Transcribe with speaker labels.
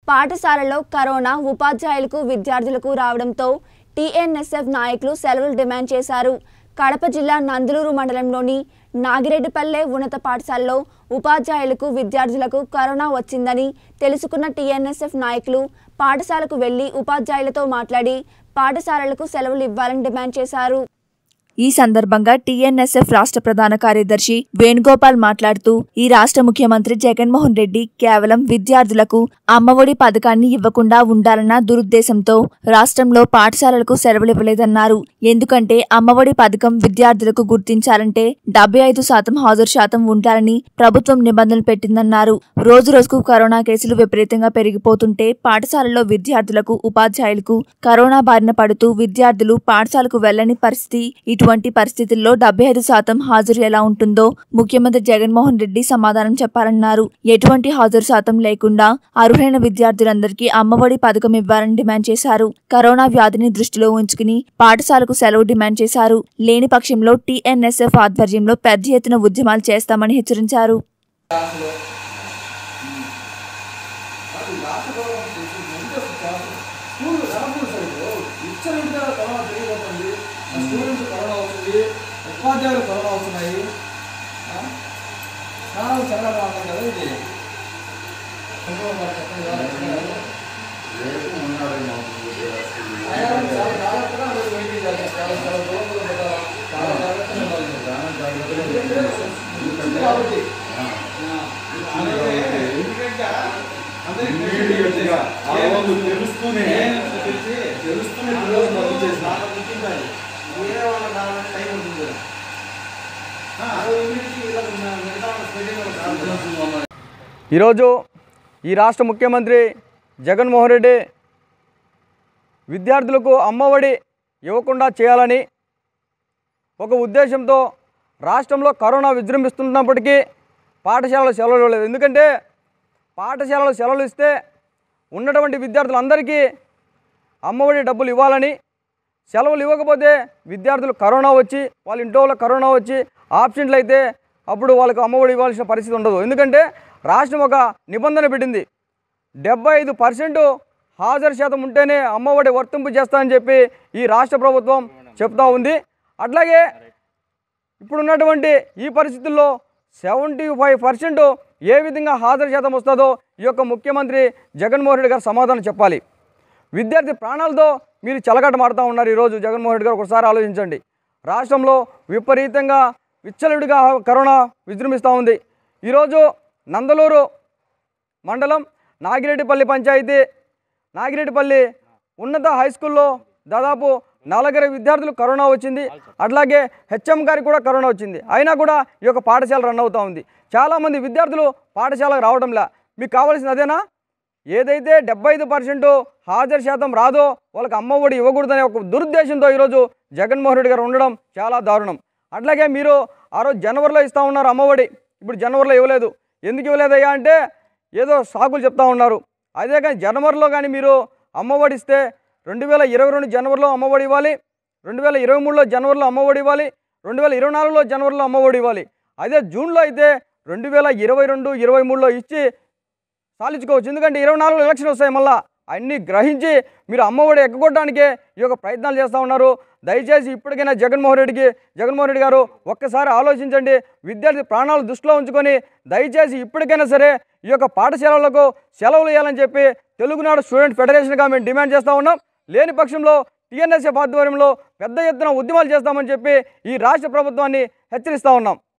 Speaker 1: పాఠశాలలో కరోనా ఉపాధ్యాయులకు విద్యార్థులకు రావడంతో టీఎన్ఎస్ఎఫ్ నాయకులు సెలవులు డిమాండ్ చేశారు కడప జిల్లా నందులూరు మండలంలోని నాగిరెడ్డిపల్లె ఉన్నత పాఠశాలలో ఉపాధ్యాయులకు విద్యార్థులకు కరోనా వచ్చిందని తెలుసుకున్న టీఎన్ఎస్ఎఫ్ నాయకులు పాఠశాలకు వెళ్లి ఉపాధ్యాయులతో మాట్లాడి పాఠశాలలకు సెలవులు ఇవ్వాలని డిమాండ్ చేశారు
Speaker 2: ఈ సందర్భంగా టీఎన్ఎస్ఎఫ్ రాష్ట్ర ప్రధాన కార్యదర్శి వేణుగోపాల్ మాట్లాడుతూ ఈ రాష్ట్ర ముఖ్యమంత్రి జగన్మోహన్ రెడ్డి కేవలం విద్యార్థులకు అమ్మఒడి పథకాన్ని ఇవ్వకుండా ఉండాలన్న దురుద్దేశంతో రాష్ట్రంలో పాఠశాలలకు సెలవులు ఇవ్వలేదన్నారు ఎందుకంటే అమ్మఒడి పథకం విద్యార్థులకు గుర్తించాలంటే డెబ్బై ఐదు శాతం హాజరు శాతం ఉండాలని ప్రభుత్వం నిబంధనలు పెట్టిందన్నారు రోజు రోజుకు కరోనా కేసులు విపరీతంగా పెరిగిపోతుంటే పాఠశాలలో విద్యార్థులకు ఉపాధ్యాయులకు కరోనా బారిన పడుతూ విద్యార్థులు పాఠశాలకు వెళ్లని పరిస్థితి ఇటువంటి పరిస్థితుల్లో డెబ్బై ఐదు శాతం హాజరు ఎలా ఉంటుందో ముఖ్యమంత్రి జగన్మోహన్ రెడ్డి సమాధానం చెప్పాలన్నారు ఎటువంటి హాజరు శాతం లేకుండా అర్హులైన విద్యార్థులందరికీ అమ్మఒడి పథకం ఇవ్వాలని డిమాండ్ చేశారు కరోనా వ్యాధిని దృష్టిలో ఉంచుకుని పాఠశాలకు సెలవు డిమాండ్ చేశారు లేని పక్షంలో టీఎన్ఎస్ఎఫ్ ఆధ్వర్యంలో పెద్ద ఎత్తున ఉద్యమాలు చేస్తామని హెచ్చరించారు
Speaker 3: అది రాష్ట్ర ప్రభుత్వం చేసి ముందు అసలు క్లాసు స్కూల్ రాకూడదు సార్ ఇప్పుడు ఇచ్చరింటిగా కరోనా పెరిగిపోతుంది ఆ స్టూడెంట్స్ కరోనా అవుతుంది ఉపాధ్యాయులు కరోనా అవుతున్నాయి ఆ? స్నానాలు చల్లగా రావడం కదా ఇది చంద్రబాబు గారు చెప్పండి కదా, చెప్పండి కదా. అయినా కూడా చాలా జాగ్రత్తగా అందరూ మెయింటైన్ చేయాలి. చాలా చాలా దూరంలో పెట్టాలి. చాలా జాగ్రత్తగా ఉండాలి. ఉంది కాబట్టి ఆ.
Speaker 4: తెలుస్తూనే తెలుస్తూనే పిల్లలు తప్పు చేసిన
Speaker 3: వేరే వాళ్ళ కావాలంటే టైం ఉంటుంది కదా. అరవై ఎనిమిదికి ఇలా ఉన్న మిగతా వాళ్ళ స్పెల్లింగ్ వాళ్ళకి రాదు కదా.
Speaker 5: ఈరోజు ఈ రాష్ట్ర ముఖ్యమంత్రి జగన్మోహన్ రెడ్డి విద్యార్థులకు అమ్మఒడి ఇవ్వకుండా చేయాలని ఒక ఉద్దేశంతో రాష్ట్రంలో కరోనా విజృంభిస్తున్నప్పటికీ పాఠశాలలు సెలవులు ఇవ్వలేదు ఎందుకంటే పాఠశాలలు సెలవులు ఇస్తే ఉన్నటువంటి విద్యార్థులందరికీ అమ్మఒడి డబ్బులు ఇవ్వాలని సెలవులు ఇవ్వకపోతే విద్యార్థులు కరోనా వచ్చి వాళ్ళ ఇంట్లో వాళ్ళకి కరోనా వచ్చి ఆబ్సెంట్లు అయితే అప్పుడు వాళ్ళకు అమ్మఒడి ఇవ్వాల్సిన పరిస్థితి ఉండదు ఎందుకంటే రాష్ట్రం ఒక నిబంధన పెట్టింది డెబ్బై ఐదు పర్సెంట్ హాజరు శాతం ఉంటేనే అమ్మఒడి వర్తింపు చేస్తామని చెప్పి ఈ రాష్ట్ర ప్రభుత్వం చెప్తా ఉంది అట్లాగే ఇప్పుడున్నటువంటి ఈ పరిస్థితుల్లో సెవెంటీ ఫైవ్ పర్సెంట్ ఏ విధంగా హాజరు శాతం వస్తుందో ఈ యొక్క ముఖ్యమంత్రి జగన్మోహన్ రెడ్డి గారు సమాధానం చెప్పాలి విద్యార్థి ప్రాణాలతో మీరు చెలగటమాడుతూ ఉన్నారు ఈరోజు జగన్మోహన్ రెడ్డి గారు ఒకసారి ఆలోచించండి రాష్ట్రంలో విపరీతంగా విచ్చలవిడిగా కరోనా విజృంభిస్తూ ఉంది ఈరోజు నందలూరు మండలం నాగిరెడ్డిపల్లి పంచాయతీ నాగిరెడ్డిపల్లి ఉన్నత హై స్కూల్లో దాదాపు నలుగురు విద్యార్థులు కరోనా వచ్చింది అట్లాగే హెచ్ఎం గారికి కూడా కరోనా వచ్చింది అయినా కూడా ఈ యొక్క పాఠశాల రన్ అవుతూ ఉంది చాలామంది విద్యార్థులు పాఠశాలకు రావడంలా మీకు కావాల్సింది అదేనా ఏదైతే డెబ్బై ఐదు పర్సెంట్ హాజరు శాతం రాదో వాళ్ళకి అమ్మఒడి ఇవ్వకూడదనే ఒక దురుద్దేశంతో ఈరోజు జగన్మోహన్ రెడ్డి గారు ఉండడం చాలా దారుణం అట్లాగే మీరు ఆ రోజు జనవరిలో ఇస్తూ ఉన్నారు అమ్మఒడి ఇప్పుడు జనవరిలో ఇవ్వలేదు ఎందుకు ఇవ్వలేదయ్యా అంటే ఏదో సాకులు చెప్తా ఉన్నారు అదే కానీ జనవరిలో కానీ మీరు అమ్మఒడి ఇస్తే రెండు వేల ఇరవై రెండు జనవరిలో అమ్మఒడి ఇవ్వాలి రెండు వేల ఇరవై మూడులో జనవరిలో అమ్మఒడి ఇవ్వాలి రెండు వేల ఇరవై నాలుగులో జనవరిలో అమ్మఒడి ఇవ్వాలి అదే జూన్లో అయితే రెండు వేల ఇరవై రెండు ఇరవై మూడులో ఇచ్చి సాధించుకోవచ్చు ఎందుకంటే ఇరవై నాలుగు ఎలక్షన్ వస్తాయి మళ్ళా అన్నీ గ్రహించి మీరు అమ్మఒడి ఎగ్గొట్టడానికే ఈ యొక్క ప్రయత్నాలు చేస్తూ ఉన్నారు దయచేసి ఇప్పటికైనా జగన్మోహన్ రెడ్డికి జగన్మోహన్ రెడ్డి గారు ఒక్కసారి ఆలోచించండి విద్యార్థి ప్రాణాలు దృష్టిలో ఉంచుకొని దయచేసి ఇప్పటికైనా సరే ఈ యొక్క పాఠశాలలకు సెలవులు ఇవ్వాలని చెప్పి తెలుగునాడు స్టూడెంట్ ఫెడరేషన్గా మేము డిమాండ్ చేస్తూ ఉన్నాం లేని పక్షంలో టీఎన్ఎస్ఎఫ్ ఆధ్వర్యంలో పెద్ద ఎత్తున ఉద్యమాలు చేస్తామని చెప్పి ఈ రాష్ట్ర ప్రభుత్వాన్ని హెచ్చరిస్తూ ఉన్నాం